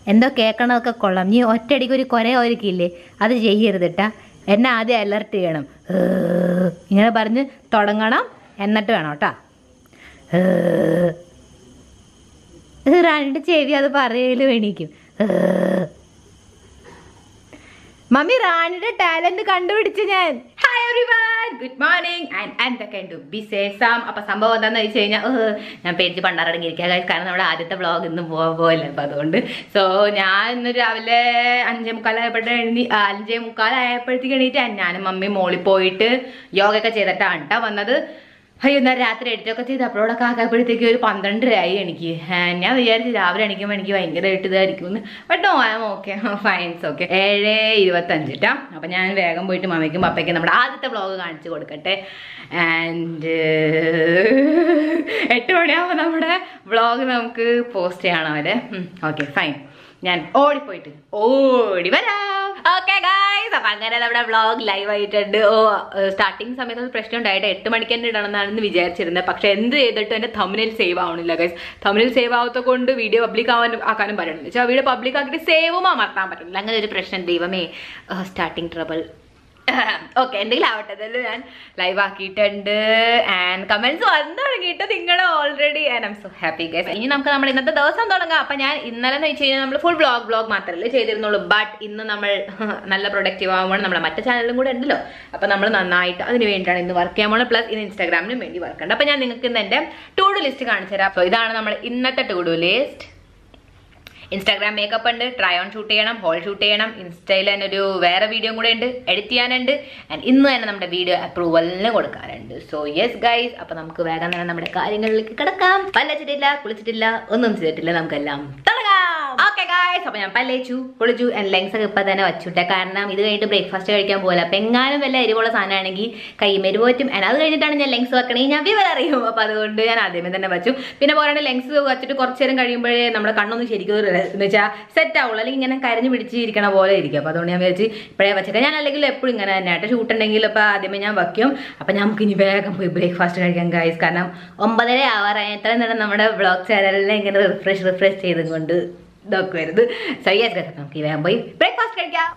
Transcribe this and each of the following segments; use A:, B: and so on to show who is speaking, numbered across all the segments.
A: എന്തോ കേൾക്കണതൊക്കെ കൊള്ളാം നീ ഒറ്റയടിക്ക് ഒരു കൊര ഒരുക്കില്ലേ അത് ചെയ്യരുത് കേട്ടാ എന്നെ ആദ്യം അലർട്ട് ചെയ്യണം ഏഹ് ഇങ്ങനെ പറഞ്ഞ് തുടങ്ങണം എന്നിട്ട് വേണം കേട്ടാ ഏഹ് റാണിയുടെ ചെവി അത് പറയലും എണീക്കും ഏഹ് മമ്മി റാണിയുടെ ടാലന്റ് കണ്ടുപിടിച്ചു ഞാൻ hi everyone good morning and എന്തൊക്കെ ഉണ്ട് വിശേഷം അപ്പൊ സംഭവം എന്താണെന്ന് വെച്ച് കഴിഞ്ഞാൽ ഞാൻ പേടിച്ച് പണ്ടാറടങ്ങിയിരിക്കുക കാരണം നമ്മുടെ ആദ്യത്തെ വ്ളോഗ് ഇന്ന് പോകാൻ പോകല്ലേ അപ്പൊ അതുകൊണ്ട് സോ ഞാൻ ഇന്ന് രാവിലെ അഞ്ചേ മുക്കാലായപ്പോഴത്തെ എഴുതി അഞ്ചേ മുക്കാലായപ്പോഴത്തേക്ക് എണീറ്റ് ഞാനും മമ്മി മോളിൽ പോയിട്ട് യോഗയൊക്കെ ചെയ്തിട്ടാണ് കേട്ടോ വന്നത് അയ്യോ എന്നാൽ രാത്രി എഡിറ്റൊക്കെ ചെയ്ത് അപ്ലോഡൊക്കെ ആക്കായപ്പോഴത്തേക്ക് ഒരു പന്ത്രണ്ടരയായി എനിക്ക് ആ, ഞാൻ വിചാരിച്ചു രാവിലെ എണീക്കുമ്പോൾ എനിക്ക് ഭയങ്കരമായിട്ട് ഇതായിരിക്കും but no I'm okay fines okay ഏഴ് ഇരുപത്തഞ്ച് കേട്ടോ അപ്പം ഞാൻ വേഗം പോയിട്ട് മമ്മിക്കും പപ്പയ്ക്കും നമ്മുടെ ആദ്യത്തെ വ്ളോഗ് കാണിച്ചു കൊടുക്കട്ടെ ആൻഡ് എട്ട് മണിയാകുമ്പോൾ നമ്മുടെ വ്ളോഗ് നമുക്ക് പോസ്റ്റ് ചെയ്യണം അവരെ ഓക്കെ ഫൈൻ ഞാൻ ഓടിപ്പോയിട്ട് ഓടി വരാം ഓക്കെ ഗായ്സ് അപ്പൊ അങ്ങനെ നമ്മുടെ വ്ളോഗ് ലൈവ് ആയിട്ടുണ്ട് ഓ സ്റ്റാർട്ടിങ് സമയത്ത് ഒരു പ്രശ്നം ഉണ്ടായിട്ട് എട്ട് മണിക്ക് തന്നെ ഇടണമെന്നാണ് വിചാരിച്ചിരുന്നത് പക്ഷെ എന്ത് ചെയ്തിട്ടും എന്റെ തമിഴിൽ സേവ് ആവണില്ല ഗൈസ് തമിഴിൽ സേവ് ആവാത്ത കൊണ്ട് വീഡിയോ പബ്ലിക് ആവാൻ ആക്കാനും പറ്റുന്നില്ല വെച്ചാൽ വീഡിയോ പബ്ലിക് ആക്കിയിട്ട് സേവും അമർത്താൻ പറ്റുന്നില്ല അങ്ങനെ ഒരു പ്രശ്നം ദൈവമേ സ്റ്റാർട്ടിങ് ട്രബിൾ ഓക്കെ എന്തെങ്കിലും ആവട്ടെ അതെല്ലാം ഞാൻ ലൈവ് ആക്കിയിട്ടുണ്ട് ആൻഡ് കമന്റ്സ് വന്നു തുടങ്ങിയിട്ട് നിങ്ങൾ already and I'm so happy guys ഇനി നമുക്ക് നമ്മൾ ഇന്നത്തെ ദിവസം തുടങ്ങാം അപ്പൊ ഞാൻ ഇന്നലെ എന്ന് വെച്ച് കഴിഞ്ഞാൽ നമ്മൾ ഫുൾ ബ്ലോഗ് ബ്ലോഗ് മാത്രമല്ലേ ചെയ്തിരുന്നുള്ളൂ ബട്ട് ഇന്ന് നമ്മൾ നല്ല പ്രൊഡക്റ്റീവ് ആവുമ്പോൾ നമ്മുടെ മറ്റേ ചാനലും കൂടെ ഉണ്ടല്ലോ അപ്പൊ നമ്മൾ നന്നായിട്ട് അതിന് വേണ്ടിയാണ് ഇന്ന് വർക്ക് ചെയ്യാൻ പോകുന്നത് പ്ലസ് ഇന്ന് ഇൻസ്റ്റാഗ്രാമിനും വേണ്ടി വർക്ക് ഉണ്ട് അപ്പൊ ഞാൻ നിങ്ങൾക്ക് ഇന്ന് എന്റെ ടു ഡു ലിസ്റ്റ് കാണിച്ചു തരാം അപ്പോൾ ഇതാണ് നമ്മൾ ഇന്നത്തെ to do list Instagram makeup ഉണ്ട് ട്രൈ ഓൺ ഷൂട്ട് ചെയ്യണം ഹോൾ ഷൂട്ട് ചെയ്യണം ഇൻസ്റ്റയിൽ തന്നെ ഒരു വേറെ വീഡിയോ കൂടെ ഉണ്ട് എഡിറ്റ് ചെയ്യാനുണ്ട് ആൻഡ് ഇന്ന് തന്നെ നമ്മുടെ വീഡിയോ അപ്രൂവലിന് കൊടുക്കാനുണ്ട് സോ യെസ് ഗൈസ് അപ്പൊ നമുക്ക് വേഗം തന്നെ നമ്മുടെ കാര്യങ്ങളിലേക്ക് കിടക്കാം പല്ലച്ചിട്ടില്ല കുളിച്ചിട്ടില്ല ഒന്നും ചെയ്തിട്ടില്ല നമുക്കെല്ലാം തുടങ്ങാം ഓക്കെ ഗൈസ് അപ്പൊ ഞാൻ പല്ലേച്ചു കുളിച്ചു ആൻഡ് ലെങ്സ് ഒക്കെ ഇപ്പൊ തന്നെ വച്ചുട്ടെ കാരണം ഇത് കഴിഞ്ഞിട്ട് ബ്രേക്ക്ഫാസ്റ്റ് കഴിക്കാൻ പോലെ അപ്പൊ എങ്ങാനും വല്ല എരിവുള്ള സാധനമാണെങ്കിൽ കൈ മെരുപോറ്റും ആൻഡ് അത് കഴിഞ്ഞിട്ടാണ് ഞാൻ ലെങ്സ് വെക്കണമെങ്കിൽ ഞാൻ വിവരം അറിയും അപ്പൊ അതുകൊണ്ട് ഞാൻ ആദ്യമേ തന്നെ വെച്ചു പിന്നെ പോരാണ്ട് ലെങ്സ് വെച്ചിട്ട് കുറച്ച് നേരം കഴിയുമ്പോഴേ നമ്മുടെ കണ്ണൊന്നും ശരിക്കും ഒരു എന്ന് വെച്ചാൽ സെറ്റ് ആവുള്ളൂ അല്ലെങ്കിൽ ഇങ്ങനെ കരഞ്ഞു പിടിച്ചിരിക്കണ പോലെ ഇരിക്കും അപ്പൊ അതുകൊണ്ട് ഞാൻ വിചാരിച്ച് ഇപ്പോഴേ വെച്ചേക്കാം ഞാൻ അല്ലെങ്കിൽ എപ്പോഴും ഇങ്ങനെ തന്നെ ആയിട്ട് ഷൂട്ട് ഉണ്ടെങ്കിൽ അപ്പൊ ആദ്യമേ ഞാൻ വയ്ക്കും അപ്പൊ നമുക്ക് ഇനി വേഗം പോയി ബ്രേക്ക്ഫാസ്റ്റ് കഴിക്കാൻ ഗൈസ് കാരണം ഒമ്പതര ആവാറായി എത്ര നേരം നമ്മുടെ വ്ളോഗ് ചാനലിനെ ഇങ്ങനെ റിഫ്രഷ് റിഫ്രഷ് ചെയ്തും കൊണ്ട് നോക്കുമായിരുന്നു സോ യെസ് ഗൈസ് നമുക്ക് ഈ വേഗം പോയി ബ്രേക്ക്ഫാസ്റ്റ് കഴിക്കാം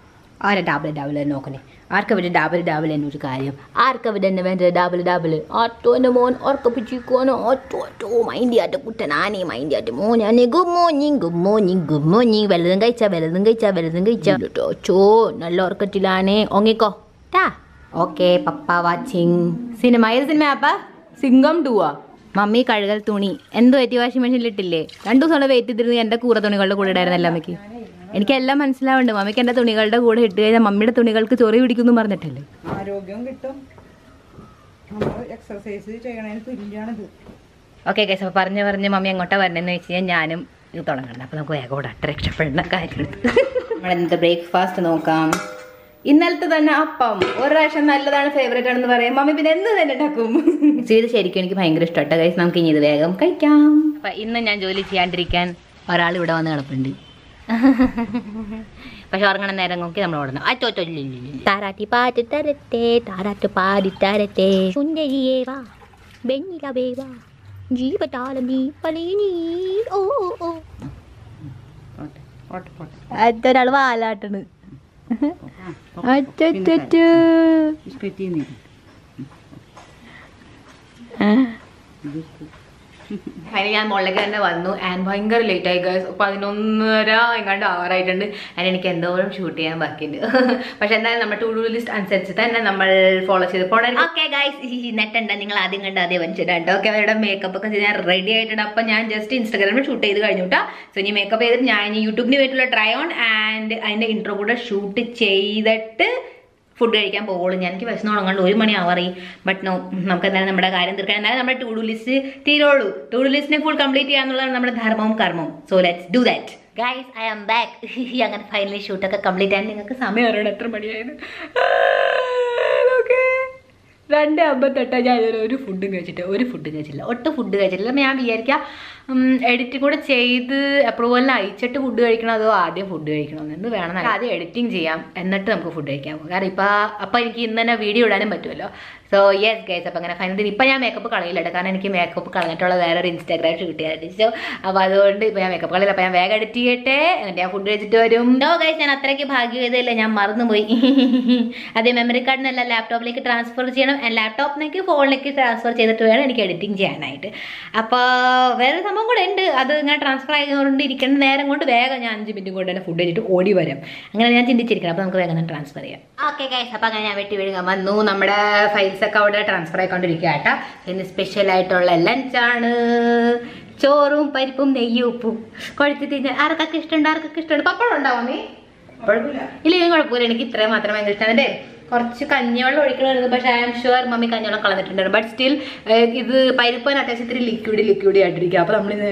A: ആരെ ഡാബിൾ ഡാബിൾ നോക്കണേ ആർക്ക ഇവിടെ ഡാബിൾ ഡാബിൾ എന്നൊരു കാര്യം ആർക്ക ഇവിടെ തന്നെ വേണ്ടത് ഡാബിൾ ഡാബിൾ ഓട്ടോ എൻ്റെ മോൻ ഓർക്കപ്പിച്ചിക്കോനോ ഓട്ടോ ഓട്ടോ മൈൻഡിയാട്ട് കുട്ടനാനേ മൈൻഡിയാട്ട് മോനാനെ good morning good morning good morning വലുതും കഴിച്ചാ വലുതും കഴിച്ചാ വലുതും കഴിച്ചാ ചോ നല്ല ഓർക്കറ്റിലാണേ ഒങ്ങിക്കോ ടാ ഓക്കെ പപ്പ വാച്ചിങ് സിനിമ ഏത് സിനിമ അപ്പ സിംഗം ടൂവാ മമ്മി കഴുകൽ തുണി എന്ത് പറ്റി വാഷിംഗ് മെഷീനിലിട്ടില്ലേ രണ്ടു ദിവസം വെയിറ്റ് ചെയ്തിരുന്നു എൻ്റെ കൂറ തുണികളുടെ കൂടെ ഇടായിരുന്നല്ലോ അമ്മയ്ക്ക് എനിക്കെല്ലാം മനസ്സിലാവുന്നുണ്ട് മമ്മിക്ക് എൻ്റെ തുണികളുടെ കൂടെ ഇട്ട് കഴിഞ്ഞാൽ മമ്മിയുടെ തുണികൾക്ക് ചൊറി പിടിക്കുന്നു പറഞ്ഞിട്ടല്ലേ
B: ആരോഗ്യം കിട്ടും നമ്മൾ എക്സർസൈസ് ചെയ്യണതിന് തുല്യാണിത്
A: ഓക്കെ കേസ് അപ്പോൾ പറഞ്ഞ് പറഞ്ഞ് മമ്മി എങ്ങോട്ടാ വരണമെന്ന് വെച്ച് കഴിഞ്ഞാൽ ഞാനും ഇത് തുടങ്ങണം അപ്പോൾ നമുക്ക് വേഗം ഓടാം രക്ഷപ്പെടുന്ന കാര്യം നമ്മൾ ഇന്നത്തെ ബ്രേക്ക്ഫാസ്റ്റ് നോക്കാം ഇന്നലത്തെ തന്നെ അപ്പം ഒരു പ്രാവശ്യം നല്ലതാണ് ഫേവറേറ്റ് ആണെന്ന് പറയാം മമ്മി പിന്നെ എന്ന് തന്നെ ഉണ്ടാക്കും ഇത് ശരിക്കും എനിക്ക് ഭയങ്കര ഇഷ്ടപ്പെട്ട കൈസ് നമുക്ക് ഇനി ഇത് വേഗം കഴിക്കാം അപ്പം ഇന്ന് ഞാൻ ജോലി ചെയ്യാണ്ടിരിക്കാൻ ഒരാൾ ഇവിടെ വന്ന് കിടപ്പുണ്ട് പക്ഷെ ഉറങ്ങണ നേരം നോക്കി നമ്മൾ ഓടണം അച്ചോ താരാട്ടി പാട്ട് തരട്ടെ താരാട്ട് പാടി തരട്ടെ സുന്ദരിയേ വാ വെണ്ണിലവേ വാ ജീവതാളം നീ പലീനീ ഓ ഓ അതൊരാൾ വാലാട്ടണ് അച്ചോ അതിന് ഞാൻ മുകളിലേക്ക് തന്നെ വന്നു ആൻഡ് ഭയങ്കര ലേറ്റ് ആയി ഗൈസ് പതിനൊന്നര എങ്ങാണ്ട് ആവാറായിട്ടുണ്ട് ആൻഡ് എനിക്ക് എന്തോരം ഷൂട്ട് ചെയ്യാൻ ബാക്കിയുണ്ട് പക്ഷെ എന്തായാലും നമ്മുടെ ടു ഡു ലിസ്റ്റ് അനുസരിച്ച് തന്നെ നമ്മൾ ഫോളോ ചെയ്ത് പോകണം ഓക്കെ ഗൈസ് നെറ്റുണ്ട് നിങ്ങൾ ആദ്യം കണ്ട് ആദ്യം വഞ്ചിട്ടുണ്ട് ഓക്കെ അവരുടെ മേക്കപ്പ് ഒക്കെ ചെയ്ത് ഞാൻ റെഡി ആയിട്ടുണ്ട് അപ്പം ഞാൻ ജസ്റ്റ് ഇൻസ്റ്റാഗ്രാമിൽ ഷൂട്ട് ചെയ്ത് കഴിഞ്ഞു കേട്ടോ സോ ഇനി മേക്കപ്പ് ചെയ്തിട്ട് ഞാൻ ഇനി യൂട്യൂബിന് വേണ്ടിയിട്ടുള്ള ട്രൈ ഓൺ ആൻഡ് അതിൻ്റെ ഇൻട്രോ കൂടെ ഷൂട്ട് ചെയ്തിട്ട് ഫുഡ് കഴിക്കാൻ പോകുള്ളൂ ഞാൻ എനിക്ക് വിശന്ന് തുടങ്ങാണ്ട് ഒരു മണി ആവാറി ബട്ട് നോ നമുക്ക് എന്തായാലും നമ്മുടെ കാര്യം തീർക്കാൻ എന്നാലും നമ്മുടെ ടു ഡു ലിസ്റ്റ് തീരുള്ളൂ ടു ഡു ലിസ്റ്റിനെ ഫുൾ കംപ്ലീറ്റ് ചെയ്യാന്നുള്ളതാണ് നമ്മുടെ ധർമ്മവും കർമ്മവും so let's do that guys I am back അങ്ങനെ ഫൈനലി ഷൂട്ടൊക്കെ കംപ്ലീറ്റ് ചെയ്യാൻ നിങ്ങൾക്ക് സമയം അറിയണം എത്ര മണിയായത് ഓക്കെ രണ്ട് അമ്പത്തെട്ടാ ഞാൻ ഇതുവരെ ഒരു ഫുഡും കഴിച്ചിട്ട് ഒരു ഫുഡ് കഴിച്ചില്ല ഒട്ടും ഫുഡ് കഴിച്ചിട്ടില്ല അപ്പം ഞാൻ വിചാരിക്കാം എഡിറ്റ് കൂടെ ചെയ്ത് അപ്രൂവലിന് അയച്ചിട്ട് ഫുഡ് കഴിക്കണം അതോ ആദ്യം ഫുഡ് കഴിക്കണം എന്ത് വേണം എന്നല്ല. ആദ്യം എഡിറ്റിംഗ് ചെയ്യാം എന്നിട്ട് നമുക്ക് ഫുഡ് കഴിക്കാൻ പോകും കാരണം ഇപ്പം അപ്പം എനിക്ക് ഇന്ന് തന്നെ വീഡിയോ ഇടാനും പറ്റുമല്ലോ സോ യെസ് ഗൈസ് അപ്പം അങ്ങനെ ഫൈനലി ഇപ്പം ഞാൻ മേക്കപ്പ് കളയില്ല കാരണം എനിക്ക് മേക്കപ്പ് കളഞ്ഞിട്ടുള്ള വേറെ ഒരു ഇൻസ്റ്റാഗ്രാം ഷൂട്ട് ചെയ്യാറുണ്ട് സോ അപ്പോൾ അതുകൊണ്ട് ഇപ്പം ഞാൻ മേക്കപ്പ് കളയില്ല അപ്പം ഞാൻ വേഗം എഡിറ്റ് ചെയ്യട്ടെ എന്നിട്ട് ഞാൻ ഫുഡ് കഴിച്ചിട്ട് വരും നോ ഗൈസ് ഞാൻ അത്രയ്ക്ക് ഭാഗ്യതയില്ല ഞാൻ മറന്നുപോയി അതേ മെമ്മറി കാർഡിനല്ല ലാപ്ടോപ്പിലേക്ക് ട്രാൻസ്ഫർ ചെയ്യണം ലാപ്ടോപ്പിലേക്ക് ഫോണിലേക്ക് ട്രാൻസ്ഫർ ചെയ്തിട്ട് വേണം എനിക്ക് എഡിറ്റിംഗ് ചെയ്യാനായിട്ട് അപ്പോൾ വേറെ സംഭവം കൂടെ ഉണ്ട് അത് ഇങ്ങനെ ട്രാൻസ്ഫർ ആയതുകൊണ്ട് ഇരിക്കുന്ന നേരം കൊണ്ട് വേഗം ഞാൻ അഞ്ച് മിനിറ്റ് കൊണ്ട് തന്നെ ഫുഡ് കഴിച്ചിട്ട് ഓടി വരും അങ്ങനെ ഞാൻ ചിന്തിച്ചിരിക്കണം അപ്പോൾ നമുക്ക് വേഗം ട്രാൻസ്ഫർ ചെയ്യാം ഓക്കെ ഗൈസ് അപ്പോൾ അങ്ങനെ ഞാൻ വെട്ടി വീഴുക വന്നു നമ്മുടെ ഫയൽസ് ഒക്കെ അവിടെ ട്രാൻസ്ഫർ ആയിക്കൊണ്ടിരിക്കുക കേട്ടോ ഇന്ന് സ്പെഷ്യൽ ആയിട്ടുള്ള ലഞ്ചാണ് ചോറും പരിപ്പും നെയ്യും ഉപ്പും കുഴച്ച് തിരിഞ്ഞ് ആർക്കൊക്കെ ഇഷ്ടമുണ്ട് ആർക്കൊക്കെ ഇഷ്ടമുണ്ട് പപ്പടം ഉണ്ടാവും മീ ഇല്ലെങ്കിൽ കുഴപ്പമില്ല എനിക്ക് ഇത്രയും മാത്രം ഭയങ്കര ഇഷ്ടമാണ് എൻ്റെ കുറച്ച് കഞ്ഞിവെള്ളം ഒഴിക്കണമായിരുന്നു പക്ഷേ ഐ ആം ഷുവർ മമ്മി കഞ്ഞിവെള്ളം കളഞ്ഞിട്ടുണ്ടായിരുന്നു ബട്ട് സ്റ്റിൽ ഇത് പരിപ്പിന് അത്യാവശ്യം ഇത്തിരി ലിക്വിഡ് ലിക്വിഡ് ആയിട്ടിരിക്കുക അപ്പോൾ നമ്മളിത്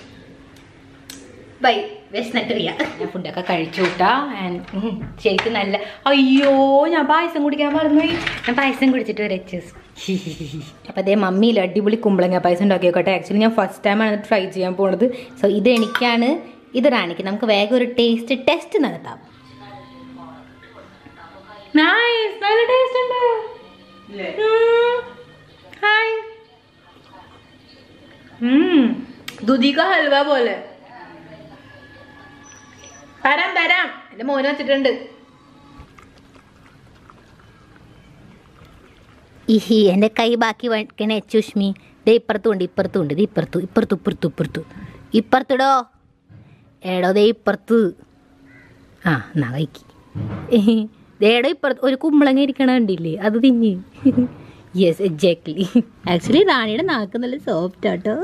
A: ബൈ വിശന്നിട്ട് വയ്യ ഞാൻ ഫുഡൊക്കെ കഴിച്ചു കൂട്ടാ ആൻഡ് ശരിക്കും നല്ല അയ്യോ ഞാൻ പായസം കുടിക്കാൻ മറന്നുപോയി ഞാൻ പായസം കുടിച്ചിട്ട് വരെ അപ്പം അതേ മമ്മിയിൽ അടിപൊളി കുമ്പളങ്ങ പായസം ഉണ്ടാക്കിയോട്ടെ ആക്ച്വലി ഞാൻ ഫസ്റ്റ് ടൈമാണ് ട്രൈ ചെയ്യാൻ പോണത് സോ ഇത് എനിക്കാണ് ഇത് റാണിക്ക് നമുക്ക് വേഗം ഒരു ടേസ്റ്റ് ടെസ്റ്റ് നടത്താം നൈസ് നല്ല ടേസ്റ്റ് ഉണ്ട് ഹായ് ദുദിക ഹൽവ പോലെ തരാം തരാം എന്റെ മോന് വെച്ചിട്ടുണ്ട്
C: ഇഹി എൻ്റെ കൈ ബാക്കി വയ്ക്കണേ ചുഷ്മി ദേ ഇപ്പുറത്തും ഉണ്ട് ഇപ്പുറത്തും ഉണ്ട് ഇത് ഇപ്പുറത്തു ഇപ്പുറത്തു ഇപ്പുറത്തു ഇപ്പുറത്തു ഇപ്പുറത്തിടോ ഏടോ ദേ ഇപ്പുറത്ത് ആ എന്നാ കഴിക്ക് ദേടോ ഇപ്പുറത്ത് ഒരു കുമ്പളങ്ങ ഇരിക്കണ കണ്ടില്ലേ അത് തിഞ്ഞ് യെസ് എക്സാക്ട്ലി ആക്ച്വലി റാണിയുടെ നാക്ക് നല്ല സോഫ്റ്റ് ആട്ടോ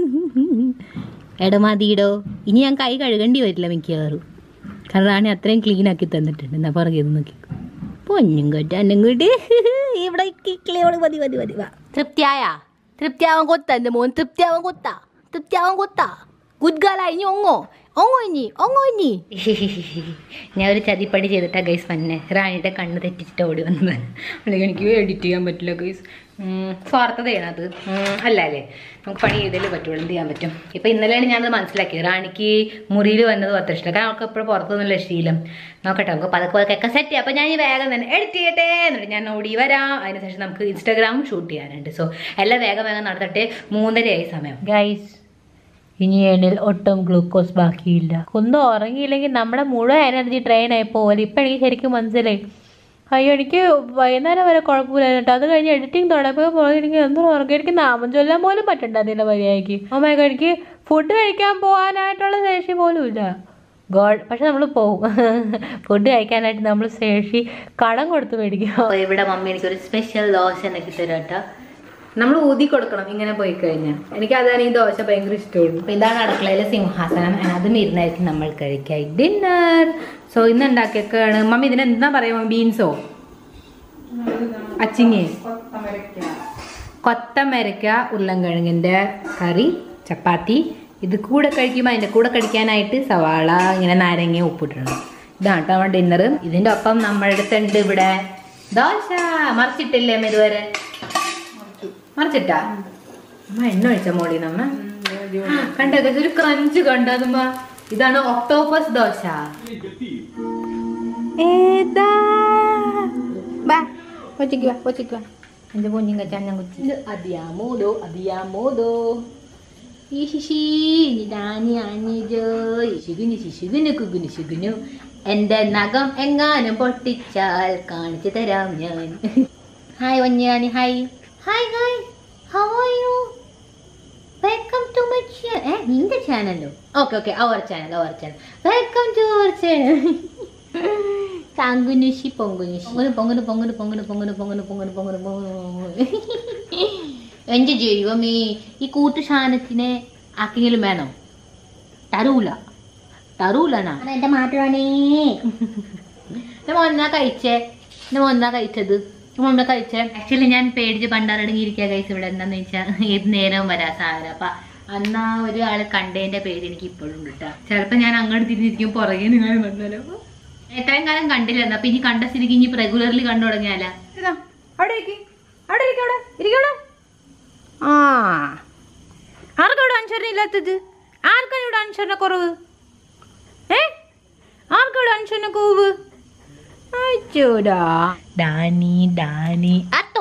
C: എടോ മതിയിടോ ഇനി ഞാൻ കൈ കഴുകേണ്ടി വരില്ല മിക്കവാറും കാരണം റാണി അത്രയും ക്ലീൻ ആക്കി തന്നിട്ടുണ്ട് എന്നാ പറയുന്നത് നോക്കി പൊന്നും കേട്ടോ അന്നും കൂട്ടി ഇവിടെ കിക്ലിയോട് മതി മതി മതി വാ തൃപ്തിയായ തൃപ്തിയാവാൻ കൊത്ത എൻ്റെ മോൻ തൃപ്തിയാവാൻ കൊത്ത തൃപ്തിയാവാൻ കൊത്ത ഗുഡ് ഗാല ഇനി ഒങ്ങോ ഒങ്ങോ ഇനി ഒങ്ങോ ഇനി
A: ഞാൻ ഒരു ചതിപ്പടി ചെയ്തിട്ടാ ഗൈസ് വന്നെ റാണിയുടെ കണ്ണ് തെറ്റിച്ചിട്ട് ഓടി വന്നത് അല്ലെങ്കിൽ എനിക്ക് എഡിറ്റ് ചെയ്യാൻ പറ്റില്ല ഗൈസ് സ്വാർത്ഥതയാണ് അത് ഉം, അല്ല അല്ലേ നമുക്ക് പണി ചെയ്തല്ലേ പറ്റുള്ളൂ എന്ത് ചെയ്യാൻ പറ്റും ഇപ്പം ഇന്നലെയാണ് ഞാനത് മനസ്സിലാക്കിയത് റാണിക്ക് മുറിയിൽ വന്നത് അത്ര ഇഷ്ടം കാരണം അവൾക്ക് എപ്പോഴും പുറത്തുനിന്നുള്ള ശീലം നോക്കട്ടെ നമുക്ക് പതുക്കെ പതുക്കെ സെറ്റ് ചെയ്യാം അപ്പോൾ ഞാൻ ഈ വേഗം തന്നെ എഡിറ്റ് ചെയ്യട്ടെ എന്നിട്ട് ഞാൻ ഓടി വരാം അതിനുശേഷം നമുക്ക് ഇൻസ്റ്റാഗ്രാമും ഷൂട്ട് ചെയ്യാനുണ്ട് സോ എല്ലാം വേഗം വേഗം നടത്തട്ടെ മൂന്നരയായി സമയം
C: ഗൈസ് ഇനി എന്നിൽ ഒട്ടും ഗ്ലൂക്കോസ് ബാക്കിയില്ല ഒന്നും ഉറങ്ങിയില്ലെങ്കിൽ നമ്മുടെ മുഴുവൻ എനർജി ട്രെയിൻ ആയി പോകല് ഇപ്പം എനിക്ക് ശരിക്കും മനസ്സിലായി അയ്യോ എനിക്ക് വൈകുന്നേരം വരെ കുഴപ്പമില്ലായിരുന്നു കേട്ടോ അത് കഴിഞ്ഞ് എഡിറ്റിംഗ് തുടങ്ങിയപ്പോൾ എനിക്ക് എന്തോ ഉറങ്ങി എനിക്ക് നാമം ചൊല്ലാൻ പോലും പറ്റണ്ട അതിൻ്റെ മര്യാദയ്ക്ക് അമ്മയൊക്കെ എനിക്ക് ഫുഡ് കഴിക്കാൻ പോകാനായിട്ടുള്ള ശേഷി പോലും ഇല്ല ഗോഡ് പക്ഷെ നമ്മൾ പോകും ഫുഡ് കഴിക്കാനായിട്ട് നമ്മൾ ശേഷി കടം കൊടുത്ത് മേടിക്കും
A: അപ്പോൾ ഇവിടെ മമ്മി എനിക്കൊരു സ്പെഷ്യൽ ദോശ ഉണ്ടാക്കി തരാം കേട്ടോ നമ്മൾ ഊതി കൊടുക്കണം ഇങ്ങനെ പോയി കഴിഞ്ഞാൽ എനിക്ക് അതാണ് ഈ ദോശ ഭയങ്കര ഇഷ്ടമുള്ളൂ അപ്പോൾ ഇതാണ് അടുക്കളയിലെ സിംഹാസനം and അതും ഇരുന്നായിരിക്കും നമ്മൾ കഴിക്കുക ഡിന്നർ സോ ഇന്ന് ഉണ്ടാക്കിയൊക്കെയാണ് മമ്മി ഇതിന് എന്താ പറയുക ബീൻസോ അച്ചിങ്ങി
B: കൊത്തമരക്ക
A: കൊത്തമരക്ക ഉരുളൻകിഴങ്ങിൻ്റെ കറി ചപ്പാത്തി ഇത് കൂടെ കഴിക്കുമ്പോൾ അതിൻ്റെ കൂടെ കഴിക്കാനായിട്ട് സവാള ഇങ്ങനെ നാരങ്ങ ഉപ്പിട്ടിടണം ഇതാണ് കേട്ടോ നമ്മുടെ ഡിന്നർ ഇതിൻ്റെ ഒപ്പം നമ്മുടെ അടുത്തുണ്ട് ഇവിടെ ദോശ മറിച്ചിട്ടില്ലേ അമ്മ ഇതുവരെ മറിച്ചിട്ടാ അമ്മ എണ്ണ ഒഴിച്ച മോളി നമ്മ കണ്ടോ guys, ഒരു ക്രഞ്ച് കണ്ടോ അതുമ്മ ഇതാണ് ഒക്ടോപ്പസ് ദോശ ഏതാ ബാ കൊച്ചിക്ക് വാ കൊച്ചിക്ക് വാ എൻ്റെ കുഞ്ഞും കച്ചാൻ ഞാൻ കൊച്ചി ഇത് അതിയാമോദോ അതിയാമോദോ ഈ ശിശി നിദാനി അനിജോ ശിശുഗുനു ശിശുഗുനു കുഗുനു ശിഗുനു എൻ്റെ നഖം എങ്ങാനും പൊട്ടിച്ചാൽ കാണിച്ചു തരാം ഞാൻ ഹായ് വന്യാനി hi hi hi how are you welcome to my channel ഏ നിന്റെ ചാനലോ okay okay our channel our channel welcome to our channel താങ്കുനുശി പൊങ്കുനുശി പൊങ്ങുന്നു പൊങ്ങുന്നു പൊങ്ങുന്നു പൊങ്ങുന്നു പൊങ്ങുന്നു പൊങ്ങുന്നു പൊങ്ങുന്നു പൊങ്ങുന്നു എൻ്റെ ദൈവമേ ഈ കൂട്ടുസാധനത്തിനെ ആർക്കെങ്കിലും വേണോ തരൂല തരൂലനാ
C: എൻ്റെ മാറ്റുവാണേ
A: നമ്മ ഒന്നാ കഴിച്ചേ നമ്മ ഒന്നാ കഴിച്ചത് നമ്മ ഒന്നാ കഴിച്ചേ ആക്ച്വലി ഞാൻ പേടിച്ച് പണ്ടാറടങ്ങിയിരിക്കുക കഴിച്ച ഇവിടെ എന്താന്ന് വെച്ചാൽ ഏത് നേരവും വരാ സാധനം അപ്പൊ അന്ന് ആ ഒരാള് കണ്ടതിന്റെ പേര് എനിക്ക് ഇപ്പോഴും ഉണ്ട് കേട്ടോ ചിലപ്പോ ഞാൻ അങ്ങോട്ട് തിരിഞ്ഞിരിക്കും പുറകെ നിങ്ങൾ വന്നാലോ എത്രയും കാലം കണ്ടില്ലായിരുന്നു അപ്പൊ ഇനി കണ്ട സ്ഥിതിക്ക് ഇനി റെഗുലർലി കണ്ടു തുടങ്ങിയാലാ
B: ഇതാ അവിടെ ഇരിക്ക്. അവിടെ ഇരിക്ക് അവിടെ ഇരിക്കവിടെ ആ
A: ആർക്കാ ഇവിടെ അനുസരണ ഇല്ലാത്തത് ആർക്കാണ് ഇവിടെ അനുസരണ കുറവ് ഏ ആർക്കാ ഇവിടെ അനുസരണ കുറവ് അച്ചോടാ ഡാനി ഡാനി അത്തോ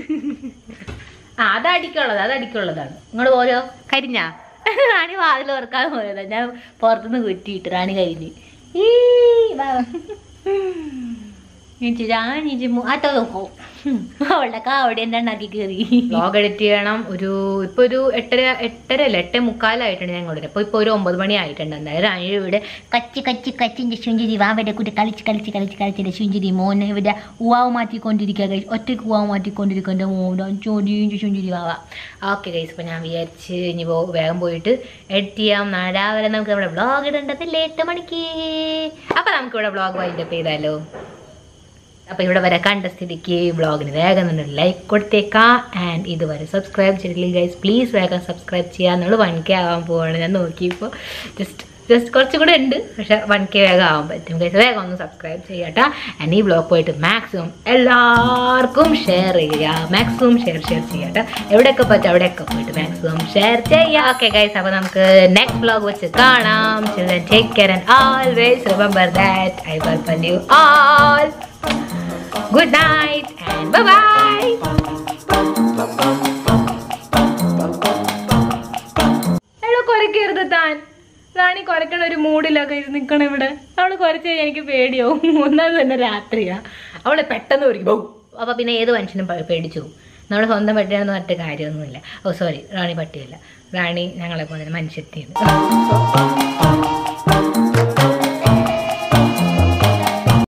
A: ആ അതടിക്കുള്ളത് അതടിക്കുള്ളതാണ് നിങ്ങൾ ഓരോ കരിഞ്ഞാ റാണി വാതിൽ ഓർക്കാതെ പോയതാ ഞാൻ പുറത്തുനിന്ന് കുറ്റിയിട്ട് റാണി കരിഞ്ഞ് ഈ വാ. എനിക്ക് റാണി ജിമ്മു അത്തോ അവളുടെ കാവടി എന്നെ ഉണ്ടാക്കി കയറി വ്ലോഗ് എഡിറ്റ് ചെയ്യണം ഒരു ഇപ്പൊ ഒരു എട്ടര എട്ടര അല്ല എട്ടേ മുക്കാലായിട്ടുണ്ട് ഞാൻ കൊണ്ടുവരും അപ്പൊ ഇപ്പൊ ഒരു ഒമ്പത് മണി ആയിട്ടുണ്ട് എന്തായാലും റാണി ഇവിടെ കച്ചി കച്ചി കച്ചിന്റെ ശുഞ്ചിരി വാവയുടെ കൂടെ കളിച്ച് കളിച്ച് കളിച്ച് കളിച്ചിട്ട് ശുഞ്ചിരി മോനെ ഇവിടെ ഉവാവ് മാറ്റിക്കൊണ്ടിരിക്കുക ഗൈസ് ഒറ്റയ്ക്ക് ഉവാവ് മാറ്റിക്കൊണ്ടിരിക്കുക എൻ്റെ മോൻ ചോദ്യം ശുഞ്ചിരി വാവ ഓക്കെ ഗൈസ് ഇപ്പൊ ഞാൻ വിചാരിച്ച് ഇനി പോ വേഗം പോയിട്ട് എഡിറ്റ് ചെയ്യാം നാളെ രാവിലെ നമുക്ക് നമ്മുടെ വ്ളോഗ് ഇടേണ്ടതില്ലേ എട്ട് മണിക്ക് അപ്പൊ നമുക്ക് ഇവിടെ വ്ളോഗ് വൈൻഡപ്പ് ചെയ്താലോ അപ്പോൾ ഇവിടെ വരെ കണ്ട സ്ഥിതിക്ക് വ്ളോഗിന് വേഗം തന്നെ ലൈക്ക് കൊടുത്തേക്കാം ആൻഡ് ഇതുവരെ സബ്സ്ക്രൈബ് ചെയ്തിട്ടില്ലെങ്കിൽ ഗൈസ് പ്ലീസ് വേഗം സബ്സ്ക്രൈബ് ചെയ്യുക നമ്മൾ വൺ കെ ആവാൻ പോവാണ് ഞാൻ നോക്കിയപ്പോൾ ജസ്റ്റ് ജസ്റ്റ് കുറച്ചും കൂടെ ഉണ്ട് പക്ഷെ വൺ കെ വേഗം ആവാൻ പറ്റും ഗൈസ് വേഗം ഒന്ന് സബ്സ്ക്രൈബ് ചെയ്യട്ടെ ആൻഡ് ഈ വ്ളോഗ് പോയിട്ട് മാക്സിമം എല്ലാവർക്കും ഷെയർ ചെയ്യുക മാക്സിമം ഷെയർ ഷെയർ ചെയ്യട്ടെ എവിടെയൊക്കെ പറ്റും അവിടെയൊക്കെ പോയിട്ട് മാക്സിമം ഷെയർ ചെയ്യുക ഓക്കെ ഗൈസ് അപ്പോൾ നമുക്ക് നെക്സ്റ്റ് വ്ളോഗ് വെച്ച് കാണാം children take care and always remember that I welcome you all Good night and bye bye. എവിടെ കുറയ്ക്കരുത് താൻ റാണി കുറയ്ക്കണ ഒരു മൂഡിലൊക്കെ ഇത് നിൽക്കണം ഇവിടെ അവള് കുറച്ച് കഴിഞ്ഞാൽ എനിക്ക് പേടിയാവും ഒന്നാമത് തന്നെ രാത്രിയാ അവള് പെട്ടെന്ന് ഒരുക്കും പോകും അപ്പൊ പിന്നെ ഏത് മനുഷ്യനും പ- പേടിച്ചു പോകും നമ്മുടെ സ്വന്തം പട്ടിയാണെന്ന് പറഞ്ഞിട്ട് കാര്യമൊന്നുമില്ല ഓ സോറി റാണി പട്ടിയല്ല റാണി ഞങ്ങളെ പോലെ മനുഷ്യത്തിയാണ്